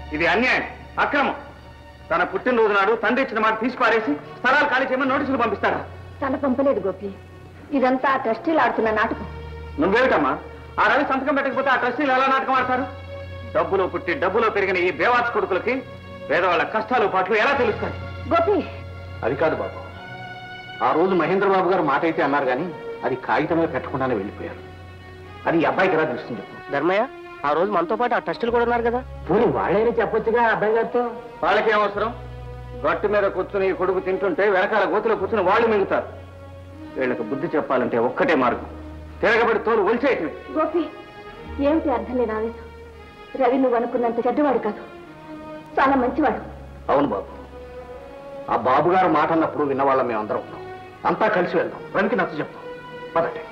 ఇది అన్యాయం అక్రమం తన పుట్టినరోజు నాడు తండ్రి ఇచ్చిన మాట తీసి పారేసి స్థలాలు ఖాళీ చేయమని నోటీసులు పంపిస్తారా తన పంపలేదు గోపి ఇదంతా ఆ ట్రస్టీలు ఆడుతున్న నాటకం నువ్వేమిటమ్మా ఆ రవి సంతకం పెట్టకపోతే ఆ ట్రస్టీలు ఎలా నాటకం ఆడతారు డబ్బులో పుట్టి డబ్బులో పెరిగిన ఈ బేవార్స్ కొడుకులకి పేదవాళ్ళ కష్టాలు పాటలు ఎలా తెలుస్తాయి గోపి అది కాదు బాబు ఆ రోజు మహేంద్రబాబు గారు మాట అయితే అన్నారు కానీ అది కాగితం మీద పెట్టకుండానే వెళ్ళిపోయారు అది ఈ అబ్బాయికి ఎలా తెలుస్తుంది చెప్పు ధర్మయ్య ఆ రోజు మనతో పాటు ఆ ట్రస్టులు కూడా ఉన్నారు కదా పోనీ వాళ్ళైనా చెప్పొచ్చుగా అబ్బాయి గారితో వాళ్ళకేం అవసరం గట్టు మీద కూర్చుని ఈ కొడుకు తింటుంటే వెనకాల గోతులో కూర్చుని వాళ్ళు మింగుతారు వీళ్ళకి బుద్ధి చెప్పాలంటే ఒక్కటే మార్గం తిరగబడి తోలు ఒలిచేయటమే గోపి ఏమిటి అర్థం లేని ఆవేశం రవి నువ్వు అనుకున్నంత చెడ్డవాడు కాదు చాలా మంచివాడు అవును బాబు ఆ బాబు గారు మాట అన్నప్పుడు విన్నవాళ్ళం మేము అందరం ఉన్నాం అంతా కలిసి వెళ్దాం రవికి నచ్చ చెప్తాం పదండి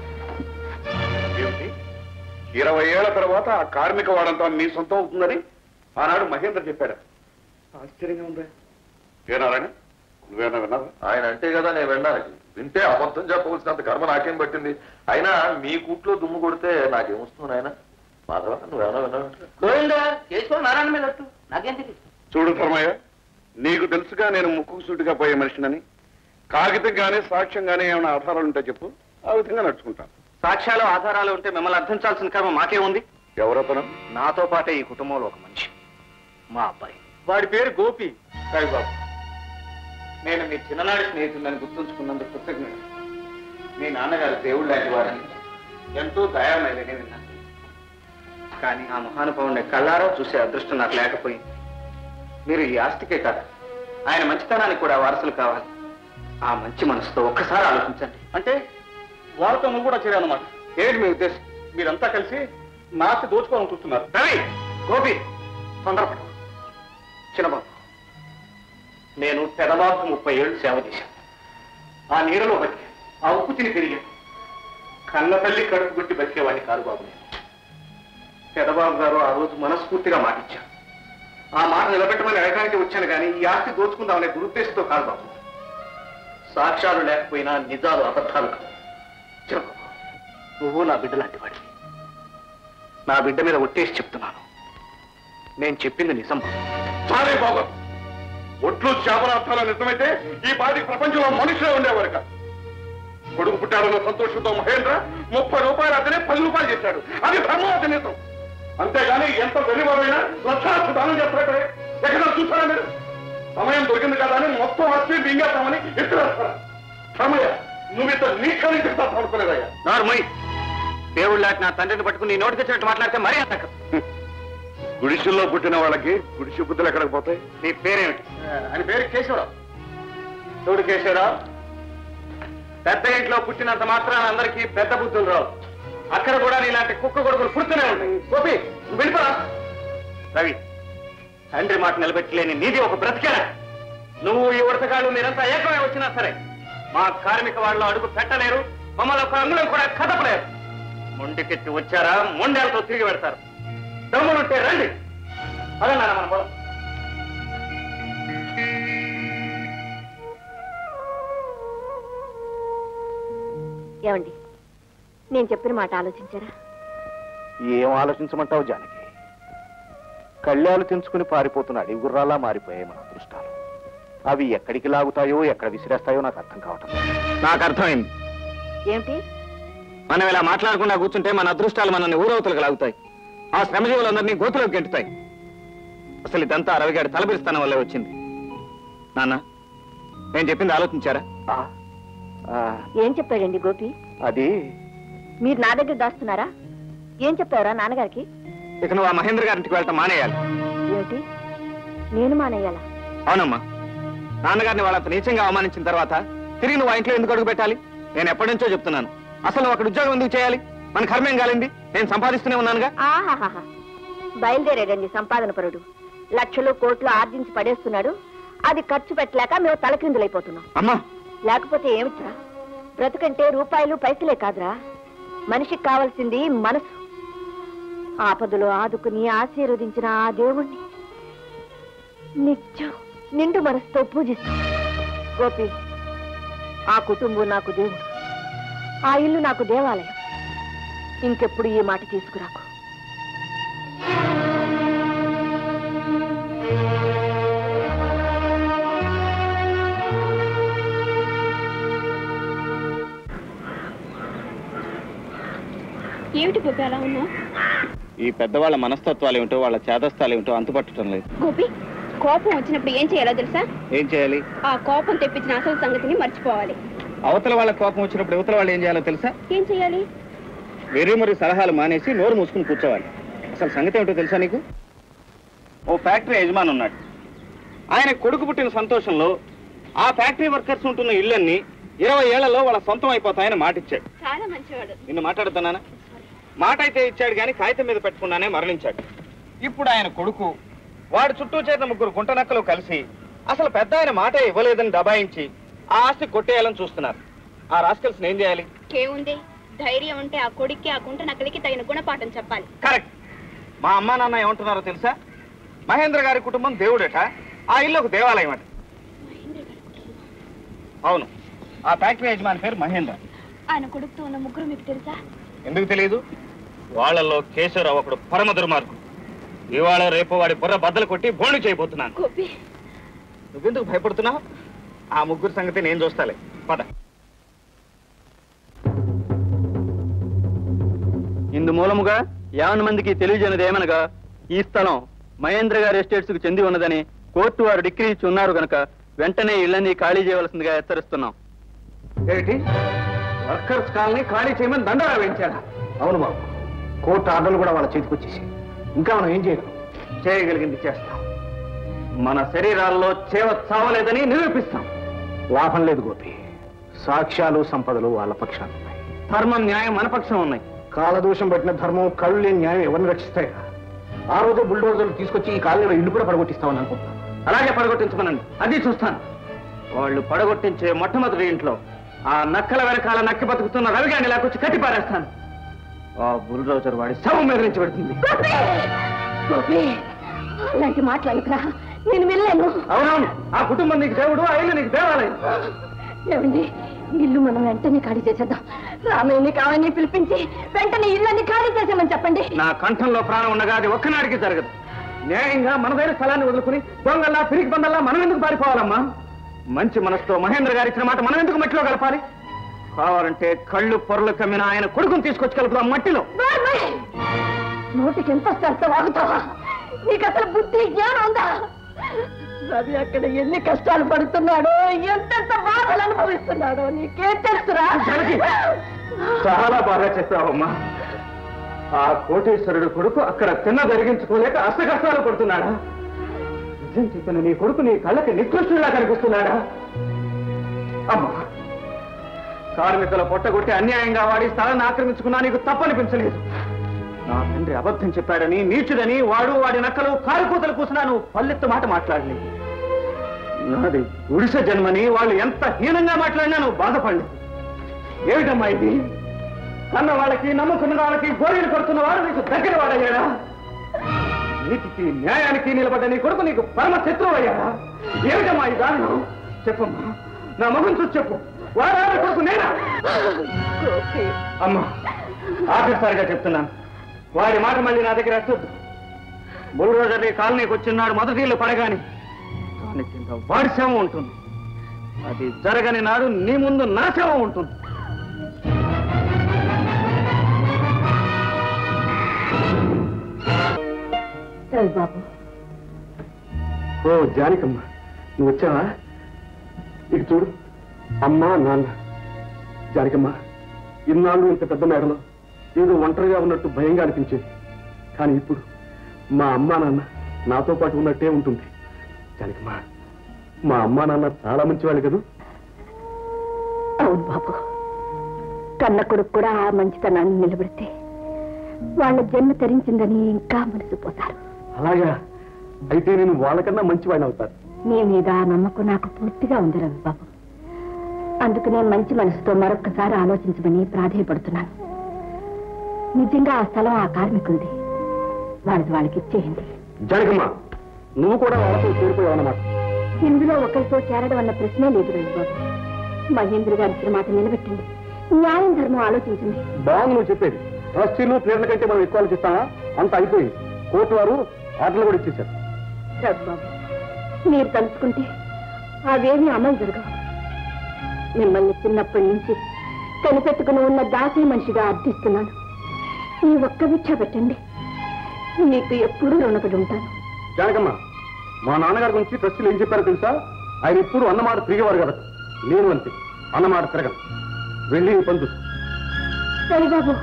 ఏమిటి ఇరవై ఏళ్ల తర్వాత ఆ కార్మిక వాడంతా నీ సొంతం అవుతుందని ఆనాడు మహేంద్ర చెప్పాడు ఆశ్చర్యంగా ఉందా ఏ నారాయణ నువ్వేనా విన్నావా ఆయన అంటే కదా నేను విన్నాను వింటే అబద్ధం చెప్పవలసినంత కర్మ నాకేం పట్టింది అయినా మీ కూట్లో దుమ్ము కొడితే నాకేమొస్తుంది ఆయన మాధవ నువ్వేమన్నా విన్నావు గోవిందా చేసుకో నారాయణ మీద ఒట్టు. నాకేం తెలియదు చూడు ధర్మయ్య నీకు తెలుసుగా నేను ముక్కుకు సూటిగా పోయే మనిషినని కాగితం గానీ సాక్ష్యం గానీ ఏమైనా ఆధారాలు ఉంటే చెప్పు ఆ విధంగా నడుచుకుంటాను సాక్ష్యాలు ఆధారాలు ఉంటే మిమ్మల్ని అర్థించాల్సిన కర్మ మాకే ఉంది ఎవరతను నాతో పాటే ఈ కుటుంబంలో ఒక మనిషి మా అబ్బాయి వాడి పేరు గోపి రవిబాబు నేను మీ చిన్ననాటి స్నేహితులని గుర్తుంచుకున్నందుకు కృతజ్ఞుడు మీ నాన్నగారు దేవుడు లాంటి వారని ఎంతో దయామయ్యని విన్నాను కానీ ఆ మహానుభావుని కళ్ళారా చూసే అదృష్టం నాకు లేకపోయింది మీరు ఈ ఆస్తికే కాదు ఆయన మంచితనానికి కూడా వారసులు కావాలి ఆ మంచి మనసుతో ఒక్కసారి ఆలోచించండి అంటే వాళ్ళతో నువ్వు కూడా చేరానమాట ఏంటి మీ ఉద్దేశం మీరంతా కలిసి నాస్తి దోచుకోవాలని చూస్తున్నారు రవి గోపి తొందరపడు చిన్నబాబు నేను పెదబాబు ముప్పై ఏళ్ళు సేవ చేశాను ఆ నీడలో బతికాను ఆ ఉప్పు తిని పెరిగాను కన్న తల్లి కడుపు గుట్టి బతికేవాడిని కాదు బాబు నేను పెదబాబు గారు ఆ రోజు మనస్ఫూర్తిగా మాటిచ్చారు ఆ మాట నిలబెట్టమని అడగడానికి వచ్చాను కానీ ఈ ఆస్తి దోచుకుందామనే దురుద్దేశంతో కాదు బాబు సాక్ష్యాలు లేకపోయినా నిజాలు అబద్ధాలు కావు చిన్నబాబు నువ్వు నా బిడ్డ లాంటి వాడివి నా బిడ్డ మీద ఒట్టేసి చెప్తున్నాను నేను చెప్పింది నిజం బాబు. చాలే బాబు ఒట్లు శాపనార్థాలు నిజమైతే ఈ పాటికి ప్రపంచంలో మనుషులే ఉండేవారు కాదు కొడుకు పుట్టాడన్న సంతోషంతో మహేంద్ర ముప్పై రూపాయలు అతనే పది రూపాయలు చేశాడు అది ధర్మవతి నిజం అంతేగాని ఎంత వెలివరైనా లక్షాలకు దానం చేస్తాడే ఎక్కడ చూసారా మీరు సమయం దొరికింది కదా అని మొత్తం వచ్చి మింగేస్తామని ఎత్తులేస్తారా సమయ నువ్వు ఇంత నీకానికి చెప్తాను అనుకోలేదయ్యా నార్మల్ దేవుడు లాంటి నా తండ్రిని పట్టుకుని నీ నోటికి వచ్చినట్టు మాట్లాడితే మరీ అంతక గుడిసెల్లో పుట్టిన వాళ్ళకి గుడిసె బుద్ధులు ఎక్కడికి పోతాయి నీ పేరేమిటి అని పేరు కేశవరావు చూడు కేశవరావు పెద్ద ఇంట్లో పుట్టినంత మాత్రాన అందరికీ పెద్ద బుద్ధులు రావు అక్కడ కూడా నీలాంటి కుక్క కొడుకులు పుడుతూనే ఉంటాయి గోపి నువ్వు వెళ్ళిపోరా రవి తండ్రి మాట నిలబెట్టలేని నీది ఒక బ్రతికేనా నువ్వు ఈ ఉడతగాళ్ళు మీరంతా ఏకమై వచ్చినా సరే మా కార్మిక వాళ్ళు అడుగు పెట్టలేరు మమ్మల్ని ఒక అంగుళం కూడా కదపలేరు మొండికెత్తి వచ్చారా మొండేలతో తిరిగి పెడతారు దమ్ములుంటే రండి అదే నాన్న మన పొలం ఏమండి నేను చెప్పిన మాట ఆలోచించారా ఏం ఆలోచించమంటావు జానకి కళ్యాలు తెంచుకుని పారిపోతున్న అడవి గుర్రాలా మారిపోయాయి మన అదృష్టాలు అవి ఎక్కడికి లాగుతాయో ఎక్కడ విసిరేస్తాయో నాకు అర్థం కావటం నాకు అర్థమైంది ఏమిటి మనం ఇలా మాట్లాడకుండా కూర్చుంటే మన అదృష్టాలు మనల్ని ఊరవతలకు లాగుతాయి ఆ శ్రమజీవులందరినీ గోతులోకి గెంటుతాయి అసలు ఇదంతా రవిగాడి తలపిస్తానం వల్లే వచ్చింది నాన్న నేను చెప్పింది ఆలోచించారా ఏం చెప్పాడండి గోపి అది మీరు నా దగ్గర దాస్తున్నారా ఏం చెప్పారా నాన్నగారికి ఇక నువ్వు ఆ మహేంద్ర గారింటికి వెళ్ళటం మానేయాలి ఏమిటి నేను మానేయాలా అవునమ్మా నాన్నగారిని వాళ్ళంత నీచంగా అవమానించిన తర్వాత తిరిగి నువ్వు ఆ ఇంట్లో ఎందుకు అడుగు పెట్టాలి నేను ఎప్పటి నుంచో చెప్తున్నాను అసలు నువ్వు అక్కడ ఉద్యోగం ఎందుకు చేయాలి మన కర్మేం కాలింది నేను సంపాదిస్తూనే ఉన్నానుగా ఆహాహాహా బయలుదేరాడండి సంపాదన పరుడు లక్షలు కోట్లు ఆర్జించి పడేస్తున్నాడు అది ఖర్చు పెట్టలేక మేము తలక్రిందులైపోతున్నాం అమ్మా లేకపోతే ఏమిట్రా బ్రతుకంటే రూపాయలు పైసలే కాదురా మనిషికి కావాల్సింది మనసు ఆపదలో ఆదుకుని ఆశీర్వదించిన ఆ దేవుణ్ణి నిత్యం నిండు మనసుతో పూజిస్తాం గోపి ఆ కుటుంబం నాకు దేవుడు ఆ ఇల్లు నాకు దేవాలయం ఇంకెప్పుడు ఈ మాట తీసుకురాకు ఏమిటి గోపి అలా ఉన్నావు ఈ పెద్దవాళ్ళ మనస్తత్వాలు ఏమిటో వాళ్ళ చేదస్తాలు ఏమిటో అంతుపట్టడం లేదు గోపి కోపం వచ్చినప్పుడు ఏం చేయాలో తెలుసా ఏం చేయాలి ఆ కోపం తెప్పించిన అసలు సంగతిని మర్చిపోవాలి అవతల వాళ్ళ కోపం వచ్చినప్పుడు యువతల వాళ్ళు ఏం చేయాలో తెలుసా ఏం చేయాలి వెర్రి మరి సలహాలు మానేసి నోరు మూసుకుని కూర్చోవాలి అసలు సంగతి ఏమిటో తెలుసా నీకు ఓ ఫ్యాక్టరీ యజమాని ఉన్నాడు ఆయన కొడుకు పుట్టిన సంతోషంలో ఆ ఫ్యాక్టరీ వర్కర్స్ ఉంటున్న ఇళ్ళన్నీ ఇరవై ఏళ్లలో వాళ్ళ సొంతం అయిపోతాయని మాట ఇచ్చాడు చాలా మంచివాడు నిన్ను మాట్లాడుతున్నానా మాట అయితే ఇచ్చాడు కానీ కాగితం మీద పెట్టకుండానే మరణించాడు ఇప్పుడు ఆయన కొడుకు వాడి చుట్టూ చేరిన ముగ్గురు గుంటనక్కలు కలిసి అసలు పెద్ద ఆయన మాట ఇవ్వలేదని దబాయించి ఆ ఆస్తి కొట్టేయాలని చూస్తున్నారు ఆ రాస్కల్స్ ఏం చేయాలి కేముంది ధైర్యం ఉంటే ఆ కొడుక్కి ఆ గుంట నకలికి తగిన గుణపాఠం చెప్పాలి కరెక్ట్ మా అమ్మా నాన్న ఏమంటున్నారో తెలుసా మహేంద్ర గారి కుటుంబం దేవుడట ఆ ఇల్లు ఒక దేవాలయం అట అవును ఆ ఫ్యాక్టరీ యజమాని పేరు మహేంద్ర ఆయన కొడుకుతో ఉన్న ముగ్గురు మీకు తెలుసా ఎందుకు తెలియదు వాళ్ళల్లో కేశవరావు ఒకడు పరమ దుర్మార్గుడు ఇవాళ రేపు వాడి బుర్ర బద్దలు కొట్టి బోళ్ళు చేయబోతున్నాను గోపి నువ్వెందుకు భయపడుతున్నావు ఆ ముగ్గురు సంగతి నేను చూస్తాలే పద ఇందు మూలముగా యావన మందికి తెలియజేయనది ఏమనగా ఈ స్థలం మహేంద్ర గారి ఎస్టేట్స్ కు చెంది ఉన్నదని కోర్టు వారు డిగ్రీ ఇచ్చి ఉన్నారు గనక వెంటనే ఇళ్ళని ఖాళీ చేయవలసిందిగా హెచ్చరిస్తున్నాం ఏంటి వర్కర్స్ కాలనీ ఖాళీ చేయమని దండరా వేయించాడా అవును బాబు కోర్టు ఆర్డర్లు కూడా వాళ్ళ చేతికి వచ్చేసి ఇంకా మనం ఏం చేయగలం చేయగలిగింది చేస్తాం మన శరీరాల్లో చేవ చావలేదని నిరూపిస్తాం లాభం లేదు గోపి సాక్ష్యాలు సంపదలు వాళ్ళ పక్షాలు ఉన్నాయి ధర్మం న్యాయం మన పక్షం ఉన్నాయి కాలదోషం పట్టిన ధర్మం కళ్ళు లేని న్యాయం ఎవరిని రక్షిస్తాయి ఆ రోజు బుల్డోజర్లు తీసుకొచ్చి ఈ కాలనీలో ఇల్లు కూడా పడగొట్టిస్తామని అనుకుంటున్నాను అలాగే పడగొట్టించమనండి అది చూస్తాను వాళ్ళు పడగొట్టించే మొట్టమొదటి ఇంట్లో ఆ నక్కల వెనకాల నక్కి బతుకుతున్న రవిగాన్ని లాకొచ్చి కట్టి పారేస్తాను ఆ బుల్డోజర్ వాడి శవం మీద నుంచి పెడుతుంది గోపి అలాంటి మాట్లాడుకురా నేను వెళ్ళాను అవునవును ఆ కుటుంబం నీకు దేవుడు ఆ ఇల్లు నీకు దేవాలయం ఏమండి ఇల్లు మనం వెంటనే ఖాళీ చేసేద్దాం రామయ్యని కావని పిలిపించి వెంటనే ఇళ్ళని ఖాళీ చేసామని చెప్పండి నా కంఠంలో ప్రాణం ఉండగా అది ఒక్కనాడికి జరగదు న్యాయంగా మన దగ్గర స్థలాన్ని వదులుకుని దొంగల్లా పిరికి బందల్లా మనం ఎందుకు పారిపోవాలమ్మా మంచి మనసుతో మహేంద్ర గారు ఇచ్చిన మాట మనం ఎందుకు మట్టిలో కలపాలి కావాలంటే కళ్ళు పొరలు కమ్మిన ఆయన కొడుకుని తీసుకొచ్చి కలుపుదాం మట్టిలో బాబాయ్! నోటికి ఎంత వస్తే అంత వాగుతావా నీకు అసలు బుద్ధి జ్ఞానం ఉందా రవి అక్కడ ఎన్ని కష్టాలు పడుతున్నాడో ఎంతెంత బాధలు అనుభవిస్తున్నాడో నీకేం తెలుసురా చాలా బాగా చెప్పావమ్మా ఆ కోటేశ్వరుడు కొడుకు అక్కడ తిన్న జరిగించుకోలేక అష్ట కష్టాలు పడుతున్నాడా నిజం చెప్పిన నీ కొడుకు నీ కళ్ళకి నికృష్టులా కనిపిస్తున్నాడా అమ్మా కార్మికుల పొట్టగొట్టి అన్యాయంగా వాడి స్థలాన్ని ఆక్రమించుకున్నా నీకు తప్పనిపించలేదు నా తండ్రి అబద్ధం చెప్పాడని నీచుడని వాడు వాడి నక్కలు కారుకూతలు కూసినా నువ్వు పల్లెత్తు మాట మాట్లాడలేదు నాది గుడిసె జన్మని వాళ్ళు ఎంత హీనంగా మాట్లాడినా నువ్వు బాధపడలేదు ఏమిటమ్మా ఇది కన్న వాళ్ళకి నమ్ముకున్న వాళ్ళకి గోరీలు కొడుతున్న వాడు నీకు దగ్గర వాడయ్యాడా నీతికి న్యాయానికి నిలబడ్డ నీ కొడుకు నీకు పరమ శత్రువు అయ్యాడా ఏమిటమ్మా ఈ దారుణం చెప్పమ్మా నా మొహం చూసి చెప్పు వాడా నా కొడుకు నేనా అమ్మా ఆఖరిసారిగా చెప్తున్నాను వాడి మాట మళ్ళీ నా దగ్గర ఎత్తొద్దు బుల్రోజర్ నీ కాలనీకి వచ్చినాడు మొదటి ఇల్లు పడగాని దాని కింద వాడి శవం ఉంటుంది అది జరగని నాడు నీ ముందు నా శవం ఉంటుంది రవి బాబు ఓ జానికమ్మ నువ్వు వచ్చావా ఇటు చూడు అమ్మా నాన్న జానికమ్మ ఇన్నాళ్ళు ఇంత పెద్ద మేడలో ఏదో ఒంటరిగా ఉన్నట్టు భయంగా అనిపించేది కానీ ఇప్పుడు మా అమ్మా నాన్న నాతో పాటు ఉన్నట్టే ఉంటుంది జానికమ్మ మా అమ్మా నాన్న చాలా మంచివాళ్ళు కదా అవును బాబు కన్న కొడుకు కూడా ఆ మంచితనాన్ని నిలబెడితే వాళ్ళ జన్మ తరించిందని ఇంకా మురిసిపోతారు అలాగా అయితే నేను వాళ్ళకన్నా మంచివాడిని అవుతాను నీ మీద ఆ నమ్మకం నాకు పూర్తిగా ఉంది రవి బాబు అందుకనే మంచి మనసుతో మరొక్కసారి ఆలోచించమని ప్రాధేయపడుతున్నాను నిజంగా ఆ స్థలం ఆ కార్మికులది వాళ్ళది వాళ్ళకి ఇచ్చేయండి జానికమ్మ నువ్వు కూడా వాళ్ళతో చేరిపోయావు అన్నమాట ఇందులో ఒకరితో చేరడం అన్న ప్రశ్నే లేదు రవి బాబు మహేంద్ర గారి ఇచ్చిన మాట నిలబెట్టండి న్యాయం ధర్మం ఆలోచించండి బాగుంది నువ్వు చెప్పేది ట్రస్టీలు ప్లేట్ల కంటే మనం ఎక్కువ ఆలోచిస్తామా అంత అయిపోయింది కోర్టు వారు ఆర్డర్లు కూడా ఇచ్చేశారు రవి బాబు మీరు తలుచుకుంటే అవేమీ అమలు జరగవు మిమ్మల్ని చిన్నప్పటి నుంచి కనిపెట్టుకుని ఉన్న దాసీ మనిషిగా అర్థిస్తున్నాను ఈ ఒక్క భిక్ష పెట్టండి మీకు ఎప్పుడూ రుణపడి ఉంటాను జానకమ్మ మా నాన్నగారి గురించి ట్రస్టులు ఏం చెప్పారో తెలుసా ఆయన ఎప్పుడు అన్నమాట తిరిగేవారు కదా నేను అంతే అన్నమాట తిరగను వెళ్ళి నీ పని చూసుకో. రవిబాబు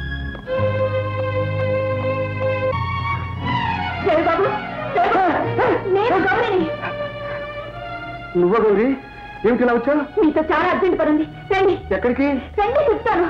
రవిబాబు నేను గౌరిని నువ్వా గౌరీ ఏమిటి ఇలా వచ్చా మీతో చాలా అర్జెంట్ పని ఉంది రండి ఎక్కడికి రండి చెప్తాను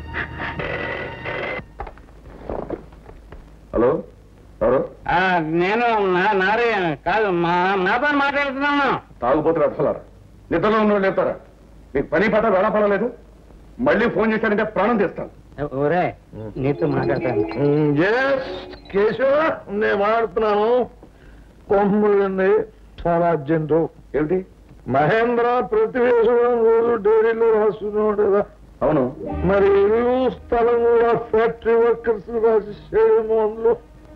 హలో ఎవరు నేను నారాయణ కాదు మా నాతో మాట్లాడుతున్నాను తాగుపోతున్నారు అసలారా నిద్రలో ఉన్న వాళ్ళు లేపుతారా మీకు పని పాట వేళపడలేదు మళ్ళీ ఫోన్ చేశారంటే ప్రాణం తీస్తాను ఒరే నీతో మాట్లాడతాను కేశవ నేను మాట్లాడుతున్నాను కొమ్ములండి చాలా అర్జెంటు ఏమిటి మహేంద్ర ప్రతివేశం రోజు డైరీలో రాస్తున్నాడు కదా అవును మరి ఇల్లు స్థలం కూడా ఫ్యాక్టరీ వర్కర్స్ రాసేసేమో అందులో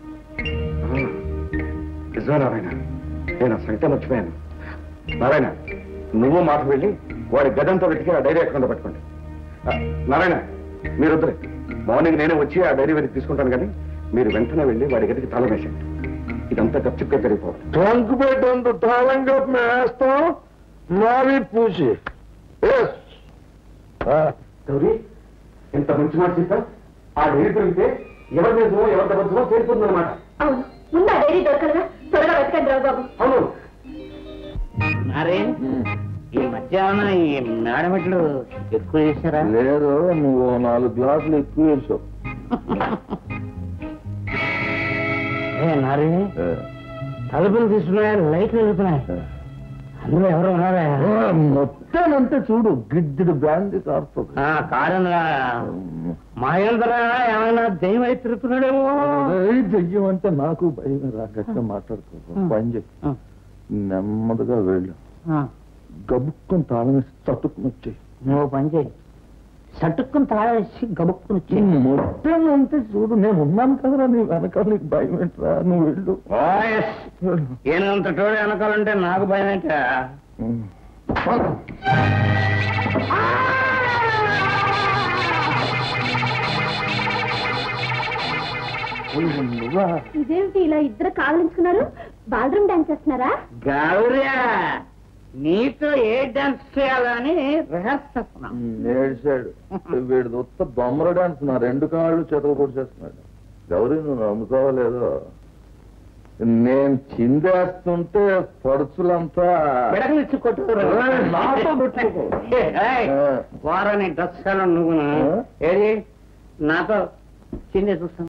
నిజమే నారాయణ నేను ఆ సంగతి మర్చిపోయాను నారాయణ నువ్వు మాట వెళ్ళి వాడి గదంతా వెతికి ఆ డైరీ ఎక్కడ పట్టుకోండి ఆ, నారాయణ మీరు వద్దులే మార్నింగ్ నేనే వచ్చి ఆ డైరీ వెతికి తీసుకుంటాను కానీ మీరు వెంటనే వెళ్ళి వాడి గదికి తాళం వేసండి ఇదంతా గప్చిప్గా జరిగిపోవాలి ట్రంక్ పెట్టంత తాళంగా వేస్తాం మావి పూసి ఎస్ గౌరీ ఎంత మంచి మాట చెప్పా ఆ డైరీ దొరికితే ఎవరి నిజమో ఎవరి అబద్ధమో తేలిపోతుందన్నమాట అవును ముందు ఆ డైరీ దొరకదుగా త్వరగా వెతకండి రవిబాబు అవును నారాయణ ఈ మధ్యాహ్నం ఈ మేడమెట్లు ఎక్కువ చేశారా లేదు నువ్వు నాలుగు గ్లాసులు ఎక్కువ వేసావు ఏ నారాయణ తలుపులు తీసుకున్నాయి లైట్లు వెళ్తున్నాయి అందులో ఎవరు ఉన్నారా మొత్తం అంతే చూడు గిద్దెడు బ్రాండ్ కారుతుంది ఆ, కారణం మహేంద్ర ఏమైనా దెయ్యం అయి తిరుగుతున్నాడేమో ఏయ్, దెయ్యం అంటే నాకు భయం రాకట్గా మాట్లాడుకో పని చేయి ఆ, నెమ్మదిగా వెళ్ళు ఆ, గబుక్కుని తాళం వేసి తట్టుకుని వచ్చాయి నువ్వు పని చేయి సటుక్కుని తాళేసి గబుక్కుని వచ్చి మొత్తం అంతే చూడు నేను ఉన్నాను కదరా నీ వెనకాల నీకు భయం ఏంట్రా నువ్వు వెళ్ళు ఏనంత టోడి వెనకాలంటే నాకు భయం ఏంటా నువ్వా ఇదేమిటి ఇలా ఇద్దరు కావలించుకున్నారు బాత్రూమ్ డాన్స్ చేస్తున్నారా గౌర్యా నీతో ఏ డాన్స్ చేయాలని రిహర్స్ చేస్తున్నాం నేర్చాడు వీడు ఉత్త బొమ్మల డాన్స్ నా రెండు కాళ్ళు చేతులు కూడా చేస్తున్నాడు గౌరీ నువ్వు నమ్ముతావా లేదో నేను చిందేస్తుంటే పడుచులంతా బిడకనిచ్చి కొట్టు ఏయ్, నాతో పెట్టుకోకు. వారాన్ని డ్రెస్ నువ్వు ఆ? ఏది నాతో చిందే చూస్తాను